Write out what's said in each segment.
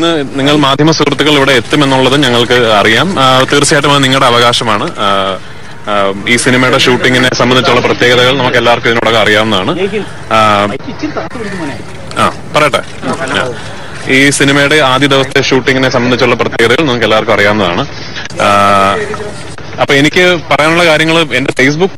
ഇന്ന് നിങ്ങൾ മാധ്യമ സുഹൃത്തുക്കൾ ഇവിടെ എത്തുമെന്നുള്ളത് ഞങ്ങൾക്ക് അറിയാം ആ, തീർച്ചയായിട്ടും അത് നിങ്ങളുടെ അവകാശമാണ് ആ, ആ, ഈ സിനിമയുടെ ഷൂട്ടിങ്ങിനെ സംബന്ധിച്ചുള്ള പ്രത്യേകതകൾ നമുക്ക് എല്ലാവർക്കും ഇതിനോടകം അറിയാവുന്നതാണ് ആ, ആ പറയട്ടെ ആ. ഈ സിനിമയുടെ ആദ്യ ദിവസത്തെ ഷൂട്ടിങ്ങിനെ സംബന്ധിച്ചുള്ള പ്രത്യേകതകൾ നിങ്ങൾക്ക് എല്ലാവർക്കും അറിയാവുന്നതാണ് ആ, അപ്പൊ എനിക്ക് പറയാനുള്ള കാര്യങ്ങൾ എന്റെ ഫേസ്ബുക്ക്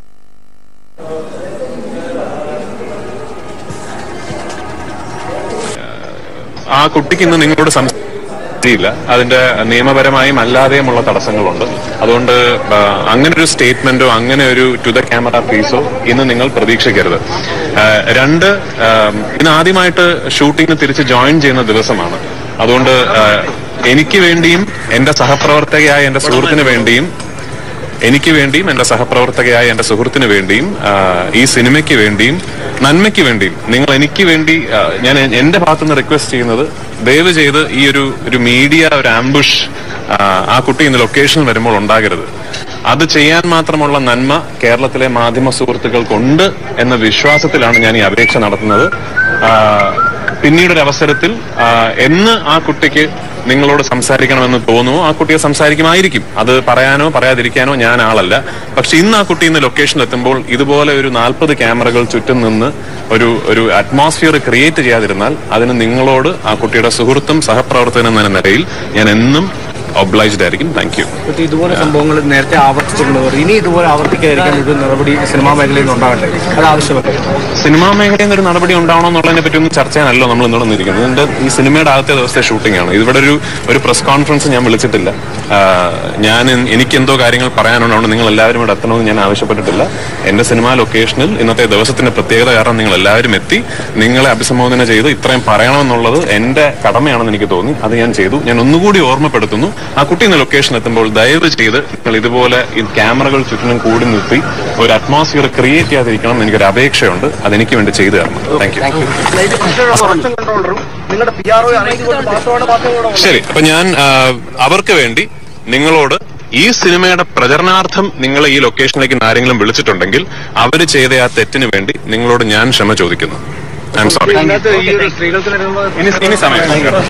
ആ കുട്ടിക്ക് ഇന്ന് നിങ്ങളോട് സംസാരിച്ചില്ല അതിന്റെ നിയമപരമായും അല്ലാതെയുമുള്ള തടസ്സങ്ങളുണ്ട് അതുകൊണ്ട് ആ, അങ്ങനെ ഒരു സ്റ്റേറ്റ്മെന്റോ അങ്ങനെ ഒരു ടു ദ ക്യാമറ പീസോ ഇന്ന് നിങ്ങൾ പ്രതീക്ഷിക്കരുത് ആ, രണ്ട് ആ, ഇന്ന് ആദ്യമായിട്ട് ഷൂട്ടിങ്ങിന് തിരിച്ച് ജോയിൻ ചെയ്യുന്ന ദിവസമാണ് അതുകൊണ്ട് ആ, എനിക്ക് വേണ്ടിയും എന്റെ സഹപ്രവർത്തകയായ എന്റെ സുഹൃത്തിന് വേണ്ടിയും എനിക്ക് വേണ്ടിയും എന്റെ സഹപ്രവർത്തകയായ എന്റെ സുഹൃത്തിന് വേണ്ടിയും ആ, ഈ സിനിമയ്ക്ക് വേണ്ടിയും നന്മയ്ക്ക് വേണ്ടിയും നിങ്ങൾ എനിക്ക് വേണ്ടി ആ, ഞാൻ എ- എന്റെ ഭാഗത്തുനിന്ന് റിക്വസ്റ്റ് ചെയ്യുന്നത് ദയവ് ചെയ്ത് ഈ ഒരു ഒരു മീഡിയ ഒരു ആംബുഷ് ആ കുട്ടി ഇന്ന് ലൊക്കേഷനിൽ വരുമ്പോൾ ഉണ്ടാകരുത് അത് ചെയ്യാൻ മാത്രമുള്ള നന്മ കേരളത്തിലെ മാധ്യമ സുഹൃത്തുക്കൾക്കുണ്ട് എന്ന വിശ്വാസത്തിലാണ് ഞാൻ ഈ അപേക്ഷ നടത്തുന്നത് ആ, പിന്നീടൊരു അവസരത്തിൽ ആ, എന്ന് ആ കുട്ടിക്ക് നിങ്ങളോട് സംസാരിക്കണമെന്ന് തോന്നുമോ ആ കുട്ടിയെ സംസാരിക്കുമായിരിക്കും അത് പറയാനോ പറയാതിരിക്കാനോ ഞാൻ ആളല്ല പക്ഷെ ഇന്ന് ആ കുട്ടി ഇന്ന് ലൊക്കേഷനിൽ എത്തുമ്പോൾ ഇതുപോലെ ഒരു നാൽപ്പത് ക്യാമറകൾ ചുറ്റും നിന്ന് ഒരു ഒരു അറ്റ്മോസ്ഫിയർ ക്രിയേറ്റ് ചെയ്യാതിരുന്നാൽ അതിന് നിങ്ങളോട് ആ കുട്ടിയുടെ സുഹൃത്തും സഹപ്രവർത്തകനും എന്ന നിലയിൽ ഞാൻ എന്നും ഒബ്ലൈസ്ഡ് ആയിരിക്കും താങ്ക് യു പക്ഷേ ഇതുപോലെ സംഭവങ്ങൾ നേരത്തെ ആവർത്തിച്ചിട്ടുള്ളവർ ഇനി ഇതുപോലെ ആവർത്തിക്കാതിരിക്കാൻ ഒരു നടപടി സിനിമാ മേഖലയിൽ നിന്ന് ഉണ്ടാകട്ടെ അത് ആവശ്യമല്ലേ സിനിമാ മേഖലയിൽ നിന്ന് ഒരു നടപടി ഉണ്ടാവണം എന്നുള്ളതിനെ പറ്റി ഒന്നും ചർച്ച ചെയ്യാനല്ലോ നമ്മൾ ഇന്നോട് നിന്നിരിക്കുന്നത് ഇതിന്റെ ഈ സിനിമയുടെ ആദ്യത്തെ ദിവസത്തെ ഷൂട്ടിംഗ് ആണ് ഇവിടെ ഒരു ഒരു പ്രസ് കോൺഫറൻസ് ഞാൻ വിളിച്ചിട്ടില്ല ആ, ഞാൻ എനിക്ക് എന്തോ കാര്യങ്ങൾ പറയാനുള്ളതുകൊണ്ട് നിങ്ങൾ എല്ലാവരും ഇവിടെ എത്തണമെന്ന് ഞാൻ ആവശ്യപ്പെട്ടിട്ടില്ല എന്റെ സിനിമാ ലൊക്കേഷനിൽ ഇന്നത്തെ ദിവസത്തിന്റെ പ്രത്യേകത കാരണം നിങ്ങൾ എല്ലാവരും എത്തി നിങ്ങളെ അഭിസംബോധന ചെയ്ത് ഇത്രയും പറയണമെന്നുള്ളത് എന്റെ കടമയാണെന്ന് എനിക്ക് തോന്നി അത് ഞാൻ ചെയ്തു ഞാൻ ഒന്നുകൂടി ഓർമ്മപ്പെടുത്തുന്നു ആ കുട്ടി ഇന്ന് ലൊക്കേഷൻ എത്തുമ്പോൾ ദയവ് ചെയ്ത് നിങ്ങൾ ഇതുപോലെ ഈ ക്യാമറകൾ ചുറ്റിനും കൂടി നിർത്തി ഒരു അറ്റ്മോസ്ഫിയർ ക്രിയേറ്റ് ചെയ്യാതിരിക്കണം എന്ന് എനിക്കൊരു അപേക്ഷയുണ്ട് അതെനിക്ക് വേണ്ടി ചെയ്തു തരണം താങ്ക് യു നിങ്ങളുടെ പി ആർ ഒ അറിയിച്ചുകൊണ്ട് മാത്രമാണ് മാധ്യമങ്ങളോട് ശരി അപ്പൊ ഞാൻ ആ, അവർക്ക് വേണ്ടി നിങ്ങളോട് ഈ സിനിമയുടെ പ്രചരണാർത്ഥം നിങ്ങൾ ഈ ലൊക്കേഷനിലേക്ക് ഇന്ന് ആരെങ്കിലും വിളിച്ചിട്ടുണ്ടെങ്കിൽ അവർ ചെയ്ത ആ തെറ്റിന് വേണ്ടി നിങ്ങളോട് ഞാൻ ക്ഷമ ചോദിക്കുന്നു ഐ എം സോറി ഇതിനകത്ത് ഈ ഒരു സ്ത്രീകൾക്ക് നേരിടുന്ന ഇനി ഇനി സമയം